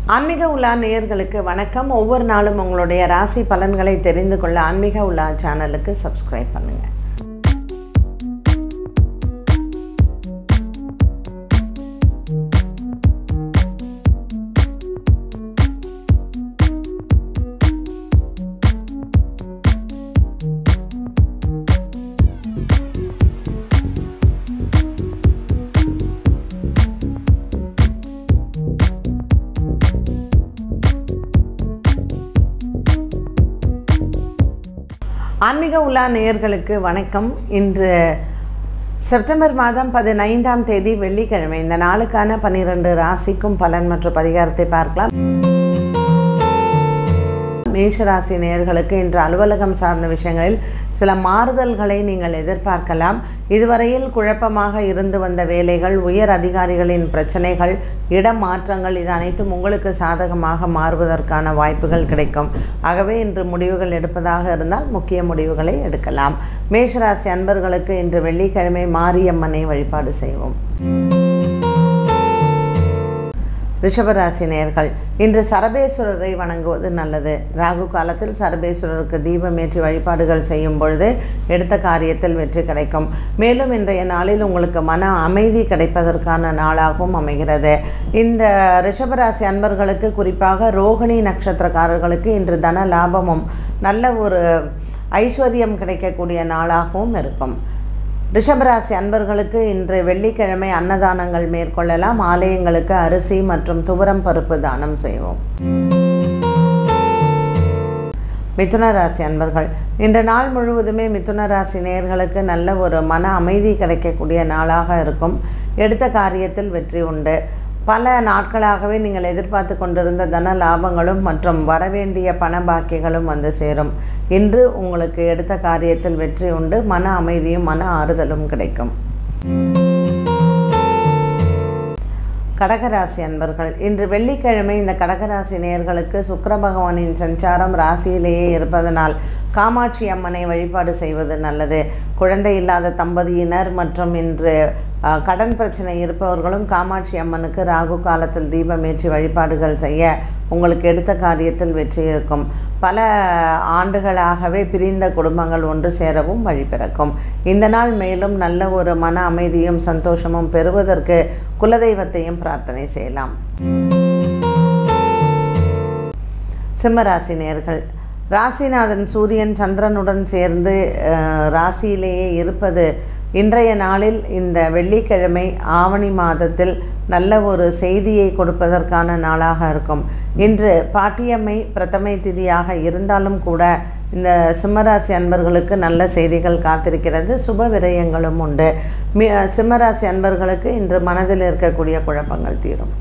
ஆன்மீக உலா நேயர்களுக்கு வணக்கம் ஒவ்வொரு நாளும் உங்களுடைய ராசி பலன்களை தெரிந்து கொள்ள ஆன்மீக உலா சேனலுக்கு சப்ஸ்கிரைப் பண்ணுங்க ஆன்மீக உலா நேயர்களுக்கு வணக்கம் இன்று செப்டம்பர் மாதம் பதினைந்தாம் தேதி வெள்ளிக்கிழமை இந்த நாளுக்கான பன்னிரண்டு ராசிக்கும் பலன் மற்றும் பரிகாரத்தை பார்க்கலாம் மேஷராசி நேயர்களுக்கு இன்று அலுவலகம் சார்ந்த விஷயங்களில் சில மாறுதல்களை நீங்கள் எதிர்பார்க்கலாம் இதுவரையில் குழப்பமாக இருந்து வந்த வேலைகள் உயர் அதிகாரிகளின் பிரச்சனைகள் இடமாற்றங்கள் இது அனைத்தும் உங்களுக்கு சாதகமாக மாறுவதற்கான வாய்ப்புகள் கிடைக்கும் ஆகவே இன்று முடிவுகள் எடுப்பதாக இருந்தால் முக்கிய முடிவுகளை எடுக்கலாம் மேஷராசி அன்பர்களுக்கு இன்று வெள்ளிக்கிழமை மாரியம்மனை வழிபாடு செய்வோம் ரிஷபராசி நேர்கள் இன்று சரபேஸ்வரரை வணங்குவது நல்லது ராகு காலத்தில் சரபேஸ்வரருக்கு தீபமேற்றி வழிபாடுகள் செய்யும் பொழுது எடுத்த காரியத்தில் வெற்றி கிடைக்கும் மேலும் இன்றைய நாளில் உங்களுக்கு மன அமைதி கிடைப்பதற்கான நாளாகவும் அமைகிறது இந்த ரிஷபராசி அன்பர்களுக்கு குறிப்பாக ரோகிணி நட்சத்திரக்காரர்களுக்கு இன்று தன லாபமும் நல்ல ஒரு ஐஸ்வர்யம் கிடைக்கக்கூடிய நாளாகவும் இருக்கும் ரிஷபராசி அன்பர்களுக்கு இன்று வெள்ளிக்கிழமை அன்னதானங்கள் மேற்கொள்ளலாம் ஆலயங்களுக்கு அரிசி மற்றும் துவரம் பருப்பு தானம் செய்வோம் மிதுன ராசி அன்பர்கள் இன்று நாள் முழுவதுமே மிதுன ராசி நேயர்களுக்கு நல்ல ஒரு மன அமைதி கிடைக்கக்கூடிய நாளாக இருக்கும் எடுத்த காரியத்தில் வெற்றி உண்டு பல நாட்களாகவே நீங்கள் எதிர்பார்த்து கொண்டிருந்த தன லாபங்களும் மற்றும் வரவேண்டிய பண பாக்கிகளும் வந்து சேரும் இன்று உங்களுக்கு எடுத்த காரியத்தில் வெற்றி உண்டு மன அமைதியும் மன ஆறுதலும் கிடைக்கும் கடகராசி அன்பர்கள் இன்று வெள்ளிக்கிழமை இந்த கடகராசி நேயர்களுக்கு சுக்கிர பகவானின் சஞ்சாரம் ராசியிலேயே இருப்பதனால் காமாட்சி அம்மனை வழிபாடு செய்வது நல்லது குழந்தை இல்லாத தம்பதியினர் மற்றும் இன்று அஹ், கடன் பிரச்சனை இருப்பவர்களும் காமாட்சி அம்மனுக்கு ராகு காலத்தில் தீபமேற்றி வழிபாடுகள் செய்ய உங்களுக்கு எடுத்த காரியத்தில் வெற்றி இருக்கும் பல ஆண்டுகளாகவே பிரிந்த குடும்பங்கள் ஒன்று சேரவும் வழி பிறக்கும் இந்த நாள் மேலும் நல்ல ஒரு மன அமைதியும் சந்தோஷமும் பெறுவதற்கு குலதெய்வத்தையும் பிரார்த்தனை செய்யலாம் சிம்மராசி நேர்கள் ராசிநாதன் சூரியன் சந்திரனுடன் சேர்ந்து அஹ், ராசியிலேயே இருப்பது இன்றைய நாளில் இந்த வெள்ளிக்கிழமை ஆவணி மாதத்தில் நல்ல ஒரு செய்தியை கொடுப்பதற்கான நாளாக இருக்கும் இன்று பாட்டியம்மை பிரதமை திதியாக இருந்தாலும் கூட இந்த சிம்மராசி அன்பர்களுக்கு நல்ல செய்திகள் காத்திருக்கிறது சுப விரயங்களும் உண்டு மி சிம்மராசி அன்பர்களுக்கு இன்று மனதில் இருக்கக்கூடிய குழப்பங்கள் தீரும்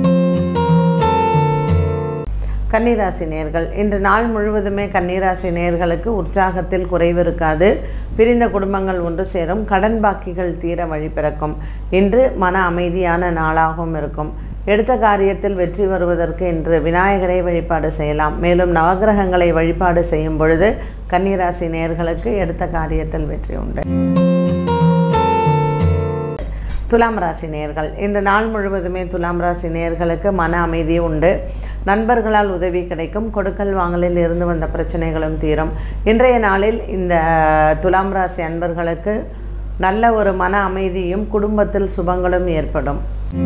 கன்னிராசி நேர்கள் இன்று நாள் முழுவதுமே கன்னிராசி நேர்களுக்கு உற்சாகத்தில் குறைவு இருக்காது பிரிந்த குடும்பங்கள் ஒன்று சேரும் கடன் பாக்கிகள் தீர வழி பிறக்கும் இன்று மன அமைதியான நாளாகவும் இருக்கும் எடுத்த காரியத்தில் வெற்றி வருவதற்கு இன்று விநாயகரை வழிபாடு செய்யலாம் மேலும் நவகிரகங்களை வழிபாடு செய்யும் பொழுது கன்னிராசி நேர்களுக்கு எடுத்த காரியத்தில் வெற்றி உண்டு துலாம் ராசி நேர்கள் இந்த நாள் முழுவதுமே துலாம் ராசி நேர்களுக்கு மன அமைதி உண்டு நண்பர்களால் உதவி கிடைக்கும் கொடுக்கல் வாங்கலில் இருந்து வந்த பிரச்சனைகளும் தீரும் இன்றைய நாளில் இந்த துலாம் ராசி அன்பர்களுக்கு நல்ல ஒரு மன அமைதியும் குடும்பத்தில் சுபங்களும் ஏற்படும்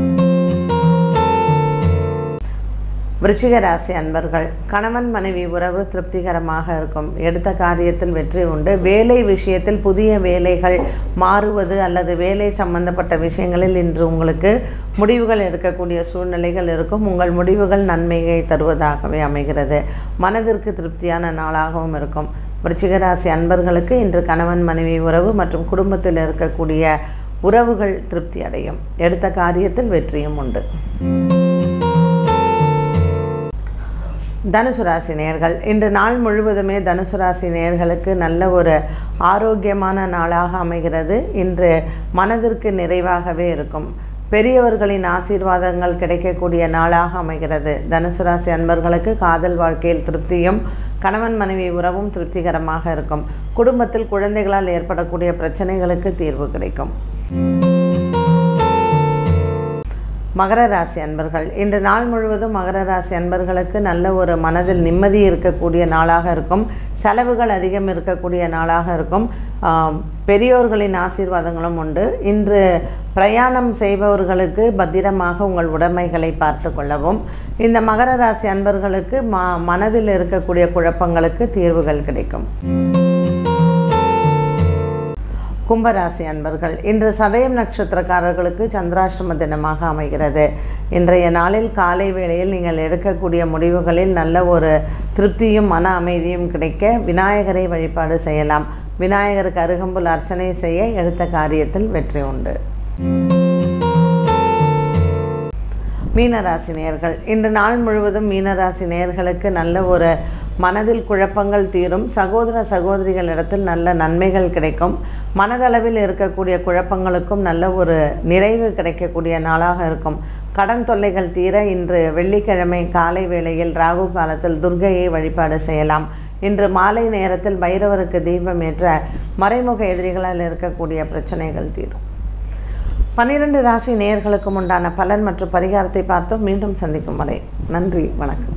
விருச்சிக ராசி அன்பர்கள் கணவன் மனைவி உறவு திருப்திகரமாக இருக்கும் எடுத்த காரியத்தில் வெற்றி உண்டு வேலை விஷயத்தில் புதிய வேலைகள் மாறுவது அல்லது வேலை சம்பந்தப்பட்ட விஷயங்களில் இன்று உங்களுக்கு முடிவுகள் எடுக்கக்கூடிய சூழ்நிலைகள் இருக்கும் உங்கள் முடிவுகள் நன்மையை தருவதாகவே அமைகிறது மனதிற்கு திருப்தியான நாளாகவும் இருக்கும் விருச்சிக ராசி அன்பர்களுக்கு இன்று கணவன் மனைவி உறவு மற்றும் குடும்பத்தில் இருக்கக்கூடிய உறவுகள் திருப்தி அடையும் எடுத்த காரியத்தில் வெற்றியும் உண்டு தனுசு ராசி நேயர்கள் இன்று நாள் முழுவதுமே தனுசு ராசி நேயர்களுக்கு நல்ல ஒரு ஆரோக்கியமான நாளாக அமைகிறது இன்று மனதிற்கு நிறைவாகவே இருக்கும் பெரியவர்களின் ஆசீர்வாதங்கள் கிடைக்கக்கூடிய நாளாக அமைகிறது தனுசு ராசி அன்பர்களுக்கு காதல் வாழ்க்கையில் திருப்தியும் கணவன் மனைவி உறவும் திருப்திகரமாக இருக்கும் குடும்பத்தில் குழந்தைகளால் ஏற்படக்கூடிய பிரச்சனைகளுக்கு தீர்வு கிடைக்கும் மகர ராசி அன்பர்கள் இன்று நாள் முழுவதும் மகர ராசி அன்பர்களுக்கு நல்ல ஒரு மனதில் நிம்மதி இருக்கக்கூடிய நாளாக இருக்கும் செலவுகள் அதிகம் இருக்கக்கூடிய நாளாக இருக்கும் ஆம், பெரியோர்களின் ஆசீர்வாதங்களும் உண்டு இன்று பிரயாணம் செய்பவர்களுக்கு பத்திரமாக உங்கள் உடைமைகளை பார்த்து கொள்ளவும் இந்த மகர ராசி அன்பர்களுக்கு ம மனதில் இருக்கக்கூடிய குழப்பங்களுக்கு தீர்வுகள் கிடைக்கும் கும்பராசி அன்பர்கள் இன்று சதயம் நட்சத்திரக்காரர்களுக்கு சந்திராஷ்டம தினமாக அமைகிறது இன்றைய நாளில் காலை வேளையில் நீங்கள் எடுக்கக்கூடிய முடிவுகளில் நல்ல ஒரு திருப்தியும் மன அமைதியும் கிடைக்க விநாயகரை வழிபாடு செய்யலாம் விநாயகருக்கு அருகம்புல் அர்ச்சனை செய்ய எடுத்த காரியத்தில் வெற்றி உண்டு மீனராசி நேயர்கள் இன்று நாள் முழுவதும் மீனராசி நேயர்களுக்கு நல்ல ஒரு மனதில் குழப்பங்கள் தீரும் சகோதர சகோதரிகளிடத்தில் நல்ல நன்மைகள் கிடைக்கும் மனதளவில் இருக்கக்கூடிய குழப்பங்களுக்கும் நல்ல ஒரு நிறைவு கிடைக்கக்கூடிய நாளாக இருக்கும் கடன் தொல்லைகள் தீர இன்று வெள்ளிக்கிழமை காலை வேளையில் ராகு காலத்தில் துர்க்கையை வழிபாடு செய்யலாம் இன்று மாலை நேரத்தில் பைரவருக்கு தீபம் ஏற்ற மறைமுக எதிரிகளால் இருக்கக்கூடிய பிரச்சனைகள் தீரும் பன்னிரண்டு ராசி நேயர்களுக்கும் உண்டான பலன் மற்றும் பரிகாரத்தை பார்த்தோம் மீண்டும் சந்திக்கும் வரை நன்றி வணக்கம்